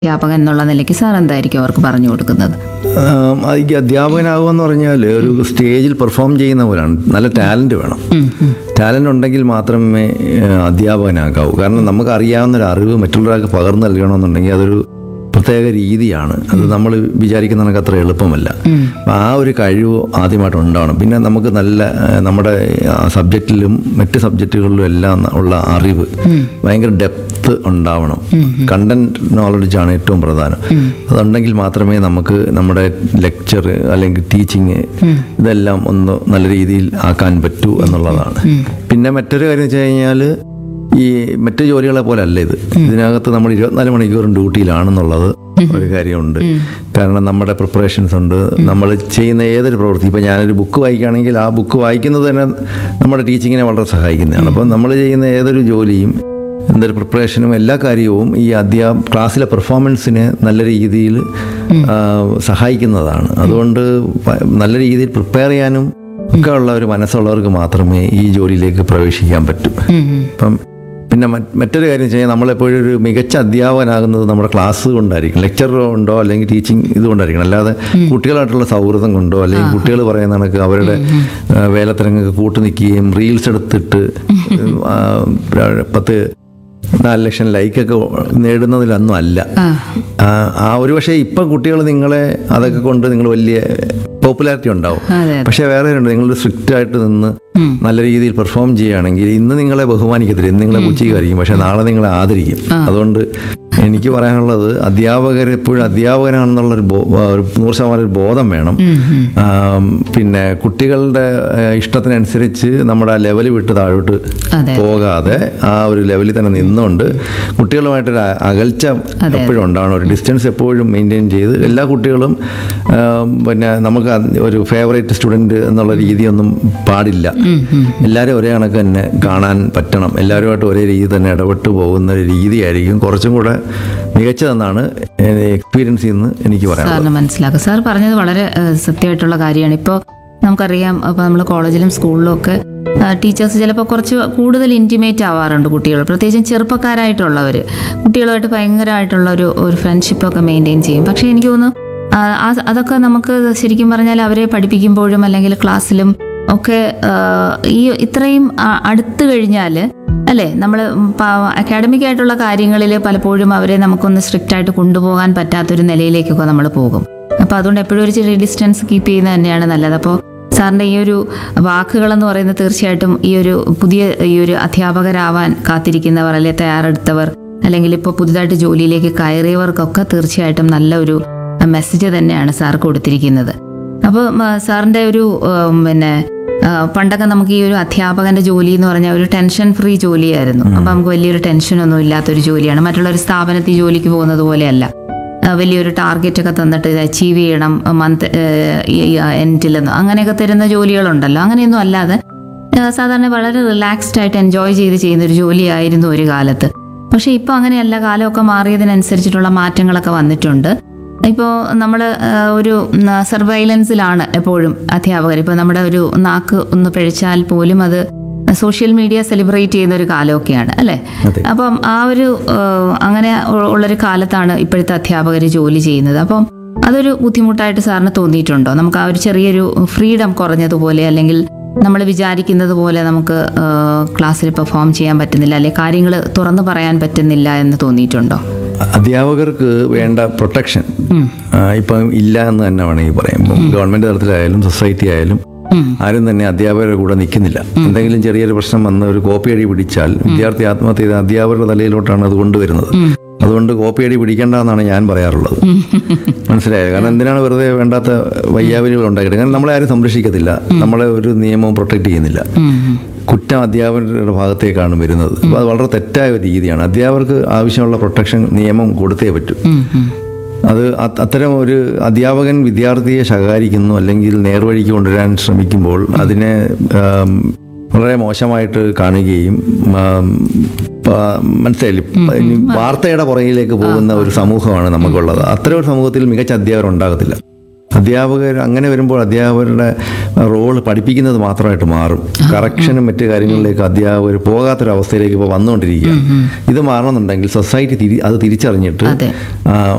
അധ്യാപകൻ എന്നുള്ള നിലയ്ക്ക് സാർ എന്തായിരിക്കും അവർക്ക് പറഞ്ഞു കൊടുക്കുന്നത് ആം, ഈ അധ്യാപകനാകുക എന്ന് പറഞ്ഞാൽ ഒരു സ്റ്റേജിൽ പെർഫോം ചെയ്യുന്ന പോലാണ് നല്ല ടാലൻറ്റ് വേണം ഉം, ഉം. ടാലൻ്റ് ഉണ്ടെങ്കിൽ മാത്രമേ ആ, അധ്യാപകനാകാവൂ കാരണം നമുക്ക് അറിയാവുന്ന ഒരു അറിവ് മറ്റുള്ളവർക്ക് പകർന്നു നൽകണമെന്നുണ്ടെങ്കിൽ അതൊരു പ്രത്യേക രീതിയാണ് അത് നമ്മൾ വിചാരിക്കുന്ന കണക്ക് അത്ര എളുപ്പമല്ല അപ്പം ആ ഒരു കഴിവ് ആദ്യമായിട്ട് ഉണ്ടാവണം പിന്നെ നമുക്ക് നല്ല ആ, നമ്മുടെ സബ്ജക്റ്റിലും മറ്റ് സബ്ജക്റ്റുകളിലും എല്ലാം ഉള്ള അറിവ് ഭയങ്കര ഡെപ്ത് ഉണ്ടാവണം കണ്ടന്റ് നോളജാണ് ഏറ്റവും പ്രധാനം അതുണ്ടെങ്കിൽ മാത്രമേ നമുക്ക് നമ്മുടെ ലെക്ചർ അല്ലെങ്കിൽ ടീച്ചിങ് ഇതെല്ലാം ഒന്ന് നല്ല രീതിയിൽ ആക്കാൻ പറ്റൂ എന്നുള്ളതാണ് പിന്നെ മറ്റൊരു കാര്യം വെച്ച് കഴിഞ്ഞാൽ ഈ മറ്റു ജോലികളെ പോലെ അല്ല ഇത് ഇതിനകത്ത് നമ്മൾ ഇരുപത്തിനാല് മണിക്കൂറും ഡ്യൂട്ടിയിലാണെന്നുള്ളത് ഒരു കാര്യമുണ്ട് കാരണം നമ്മുടെ പ്രിപ്പറേഷൻസ് ഉണ്ട് നമ്മൾ ചെയ്യുന്ന ഏതൊരു പ്രവൃത്തി ഇപ്പം ഞാനൊരു ബുക്ക് വായിക്കുകയാണെങ്കിൽ ആ ബുക്ക് വായിക്കുന്നത് തന്നെ നമ്മുടെ ടീച്ചിങ്ങിനെ വളരെ സഹായിക്കുന്നതാണ് അപ്പം നമ്മൾ ചെയ്യുന്ന ഏതൊരു ജോലിയും എന്തൊരു പ്രിപ്പറേഷനും എല്ലാ കാര്യവും ഈ അധ്യാ ക്ലാസ്സിലെ പെർഫോമൻസിനെ നല്ല രീതിയിൽ ആ, സഹായിക്കുന്നതാണ് അതുകൊണ്ട് പ- നല്ല രീതിയിൽ പ്രിപ്പയർ ചെയ്യാനും ഒക്കെ ഉള്ള ഒരു മനസ്സുള്ളവർക്ക് മാത്രമേ ഈ ജോലിയിലേക്ക് പ്രവേശിക്കാൻ പറ്റൂ ഉം, ഉം. ഇപ്പം പിന്നെ മറ്റ് മറ്റൊരു കാര്യം വെച്ച് കഴിഞ്ഞാൽ നമ്മളെപ്പോഴും ഒരു മികച്ച അധ്യാപകനാകുന്നത് നമ്മുടെ ക്ലാസ് കൊണ്ടായിരിക്കും ലെക്ചർ കൊണ്ടോ അല്ലെങ്കിൽ ടീച്ചിങ് ഇതുകൊണ്ടായിരിക്കണം അല്ലാതെ കുട്ടികളായിട്ടുള്ള സൗഹൃദം കൊണ്ടോ അല്ലെങ്കിൽ കുട്ടികൾ പറയുന്ന കണക്ക് അവരുടെ ആ, വേലത്തിരങ്ങൾക്ക് കൂട്ടു നിൽക്കുകയും റീൽസ് എടുത്തിട്ട് ആ, പത്ത് നാല് ലക്ഷം ലൈക്കൊക്കെ നേടുന്നതിലൊന്നും അല്ല ആ ആ, ആ ഒരു പക്ഷേ ഇപ്പം കുട്ടികൾ നിങ്ങളെ അതൊക്കെ കൊണ്ട് നിങ്ങൾ വലിയ പോപ്പുലാരിറ്റി ഉണ്ടാവും അതെ പക്ഷേ വേറെ ഉണ്ട് നിങ്ങൾ സ്ട്രിക്റ്റ് ആയിട്ട് നിന്ന് ഉം. നല്ല രീതിയിൽ പെർഫോം ചെയ്യുകയാണെങ്കിൽ ഇന്ന് നിങ്ങളെ ബഹുമാനിക്കത്തില്ല ഇന്ന് നിങ്ങളെ പുച്ഛിക്കായിരിക്കും പക്ഷെ നാളെ നിങ്ങളെ ആദരിക്കും അതുകൊണ്ട് എനിക്ക് പറയാനുള്ളത് അധ്യാപകർ എപ്പോഴും അധ്യാപകനാണെന്നുള്ളൊരു ബോ- ഒരു നൂറ് ശതമാനം ഒരു ബോധം വേണം ആം, പിന്നെ കുട്ടികളുടെ ഏഹ്, ഇഷ്ടത്തിനനുസരിച്ച് നമ്മുടെ ആ ലെവൽ വിട്ട് താഴോട്ട് അതെ. പോകാതെ ആ ഒരു ലെവലിൽ തന്നെ നിന്നുകൊണ്ട് കുട്ടികളുമായിട്ടൊരു അ- അകൽച്ച എപ്പോഴും ഉണ്ടാവണം ഒരു ഡിസ്റ്റൻസ് എപ്പോഴും മെയിൻറ്റെയിൻ ചെയ്ത് എല്ലാ കുട്ടികളും ആം, പിന്നെ നമുക്ക് അത് ഒരു ഫേവറേറ്റ് സ്റ്റുഡൻറ്റ് എന്നുള്ള രീതിയൊന്നും പാടില്ല എല്ലാവരും ഒരേ കണക്ക് തന്നെ കാണാൻ പറ്റണം എല്ലാവരുമായിട്ട് ഒരേ രീതി തന്നെ ഇടപെട്ട് പോകുന്ന ഒരു രീതിയായിരിക്കും കുറച്ചും കൂടെ മികച്ചതെന്നാണ് എക്സ്പീരിയൻസ് നിന്ന് എനിക്ക് പറയാനുള്ളത് സാറിന് മനസ്സിലാക്കുക സാർ പറഞ്ഞത് വളരെ ഏഹ്, സത്യമായിട്ടുള്ള കാര്യമാണ് ഇപ്പോൾ നമുക്കറിയാം അപ്പോൾ നമ്മൾ കോളേജിലും സ്കൂളിലും ഒക്കെ ടീച്ചേഴ്സ് ചിലപ്പോൾ കുറച്ച് കൂടുതൽ ഇൻറ്റിമേറ്റ് ആവാറുണ്ട് കുട്ടികൾ പ്രത്യേകിച്ചും ചെറുപ്പക്കാരായിട്ടുള്ളവർ കുട്ടികളുമായിട്ട് ഭയങ്കരമായിട്ടുള്ള ഒരു ഒരു ഫ്രണ്ട്ഷിപ്പൊക്കെ മെയിൻറ്റെയിൻ ചെയ്യും പക്ഷേ എനിക്ക് തോന്നുന്നു ആ, ആ- അതൊക്കെ നമുക്ക് ശരിക്കും പറഞ്ഞാൽ അവരെ പഠിപ്പിക്കുമ്പോഴും അല്ലെങ്കിൽ ക്ലാസ്സിലും ഒക്കെ ആ, ഈ ഇത്രയും ആ- അടുത്ത് കഴിഞ്ഞാൽ അല്ലേ നമ്മൾ അക്കാഡമിക് ആയിട്ടുള്ള കാര്യങ്ങളിൽ പലപ്പോഴും അവരെ നമുക്കൊന്ന് സ്ട്രിക്റ്റ് ആയിട്ട് കൊണ്ടുപോകാൻ പറ്റാത്തൊരു നിലയിലേക്കൊക്കെ നമ്മൾ പോകും അപ്പോൾ അതുകൊണ്ട് എപ്പോഴും ഒരു ചെറിയ ഡിസ്റ്റൻസ് കീപ്പ് ചെയ്യുന്നത് തന്നെയാണ് നല്ലത് അപ്പോൾ സാറിൻ്റെ ഈ ഒരു വാക്കുകളെന്ന് പറയുന്നത് തീർച്ചയായിട്ടും ഈ ഒരു പുതിയ ഈ ഒരു അധ്യാപകരാവാൻ കാത്തിരിക്കുന്നവർ അല്ലെങ്കിൽ തയ്യാറെടുത്തവർ അല്ലെങ്കിൽ ഇപ്പോൾ പുതുതായിട്ട് ജോലിയിലേക്ക് കയറിയവർക്കൊക്കെ തീർച്ചയായിട്ടും നല്ല ഒരു മെസ്സേജ് തന്നെയാണ് സാർ കൊടുത്തിരിക്കുന്നത് അപ്പോൾ സാറിൻ്റെ ഒരു ഉം, പിന്നെ ആ, പണ്ടൊക്കെ നമുക്ക് ഈ ഒരു അധ്യാപകന്റെ ജോലി എന്ന് പറഞ്ഞാൽ ഒരു ടെൻഷൻ ഫ്രീ ജോലിയായിരുന്നു അപ്പം നമുക്ക് വലിയൊരു ടെൻഷനൊന്നും ഇല്ലാത്തൊരു ജോലിയാണ് മറ്റുള്ള ഒരു സ്ഥാപനത്തിൽ ജോലിക്ക് പോകുന്നത് പോലെയല്ല ആ, വലിയൊരു ടാർഗറ്റ് ഒക്കെ തന്നിട്ട് ഇത് അച്ചീവ് ചെയ്യണം മന്ത് എൻഡിലെന്ന് അങ്ങനെയൊക്കെ തരുന്ന ജോലികളുണ്ടല്ലോ അങ്ങനെയൊന്നും അല്ലാതെ ആ, സാധാരണ വളരെ റിലാക്സ്ഡ് ആയിട്ട് എൻജോയ് ചെയ്ത് ചെയ്യുന്ന ഒരു ജോലിയായിരുന്നു ഒരു കാലത്ത് പക്ഷേ ഇപ്പോൾ അങ്ങനെയല്ല കാലമൊക്കെ മാറിയതിനനുസരിച്ചിട്ടുള്ള മാറ്റങ്ങളൊക്കെ വന്നിട്ടുണ്ട് ഇപ്പോൾ നമ്മൾ ഒരു സർവൈലൻസിലാണ് എപ്പോഴും അധ്യാപകർ ഇപ്പോൾ നമ്മുടെ ഒരു നാക്ക് ഒന്ന് പിഴച്ചാൽ പോലും അത് സോഷ്യൽ മീഡിയ സെലിബ്രേറ്റ് ചെയ്യുന്ന ഒരു കാലമൊക്കെയാണ് അല്ലേ അതെ. അപ്പം ആ ഒരു ആ, അങ്ങനെ ഉ- ഉള്ളൊരു കാലത്താണ് ഇപ്പോഴത്തെ അധ്യാപകർ ജോലി ചെയ്യുന്നത് അപ്പം അതൊരു ബുദ്ധിമുട്ടായിട്ട് സാറിന് തോന്നിയിട്ടുണ്ടോ നമുക്ക് ആ ഒരു ചെറിയൊരു ഫ്രീഡം കുറഞ്ഞതുപോലെ അല്ലെങ്കിൽ നമ്മൾ വിചാരിക്കുന്നത് പോലെ നമുക്ക് ആ, ക്ലാസ്സിൽ പെർഫോം ചെയ്യാൻ പറ്റുന്നില്ല അല്ലെങ്കിൽ കാര്യങ്ങൾ തുറന്നു പറയാൻ പറ്റുന്നില്ല എന്ന് തോന്നിയിട്ടുണ്ടോ അധ്യാപകർക്ക് വേണ്ട പ്രൊട്ടക്ഷൻ ഇപ്പം ഇല്ല എന്ന് തന്നെ വേണമെങ്കിൽ പറയാം ഇപ്പം ഗവൺമെന്റ് തലത്തിലായാലും സൊസൈറ്റി ആയാലും ആരും തന്നെ അധ്യാപകരുടെ കൂടെ നിൽക്കുന്നില്ല എന്തെങ്കിലും ചെറിയൊരു പ്രശ്നം വന്ന് ഒരു കോപ്പി അടി പിടിച്ചാൽ വിദ്യാർത്ഥി ആത്മഹത്യ ചെയ്ത അധ്യാപകരുടെ തലയിലോട്ടാണ് അത് കൊണ്ടുവരുന്നത് അതുകൊണ്ട് കോപ്പി അടി പിടിക്കേണ്ട എന്നാണ് ഞാൻ പറയാറുള്ളത് മനസ്സിലായോ കാരണം എന്തിനാണ് വെറുതെ വേണ്ടാത്ത വയ്യാവലികൾ ഉണ്ടാക്കിയിട്ട് കാരണം നമ്മളെ ആരും സംരക്ഷിക്കത്തില്ല നമ്മളെ ഒരു നിയമവും പ്രൊട്ടക്ട് ചെയ്യുന്നില്ല കുറ്റം അധ്യാപകരുടെ ഭാഗത്തേക്കാണ് വരുന്നത് അപ്പോൾ അത് വളരെ തെറ്റായ ഒരു രീതിയാണ് അധ്യാപകർക്ക് ആവശ്യമുള്ള പ്രൊട്ടക്ഷൻ നിയമം കൊടുത്തേ പറ്റൂ അത് അ- അത്തരം ഒരു അധ്യാപകൻ വിദ്യാർത്ഥിയെ ശകാരിക്കുന്നു അല്ലെങ്കിൽ നേർവഴിക്ക് കൊണ്ടുവരാൻ ശ്രമിക്കുമ്പോൾ അതിനെ ആം, വളരെ മോശമായിട്ട് കാണുകയും ആം, പ- മനസ്സിലായില്ലേ ഇനി വാർത്തയുടെ പുറകിലേക്ക് പോകുന്ന ഒരു സമൂഹമാണ് നമുക്കുള്ളത് അത്തരം ഒരു സമൂഹത്തിൽ മികച്ച അധ്യാപകർ ഉണ്ടാകത്തില്ല അധ്യാപകർ അങ്ങനെ വരുമ്പോൾ അധ്യാപകരുടെ റോൾ പഠിപ്പിക്കുന്നത് മാത്രമായിട്ട് മാറും കറക്ഷനും മറ്റു കാര്യങ്ങളിലേക്ക് അധ്യാപകർ പോകാത്തൊരവസ്ഥയിലേക്ക് ഇപ്പോൾ വന്നുകൊണ്ടിരിക്കുക ഇത് മാറണമെന്നുണ്ടെങ്കിൽ സൊസൈറ്റി തിരി അത് തിരിച്ചറിഞ്ഞിട്ട് അതെ. ആ,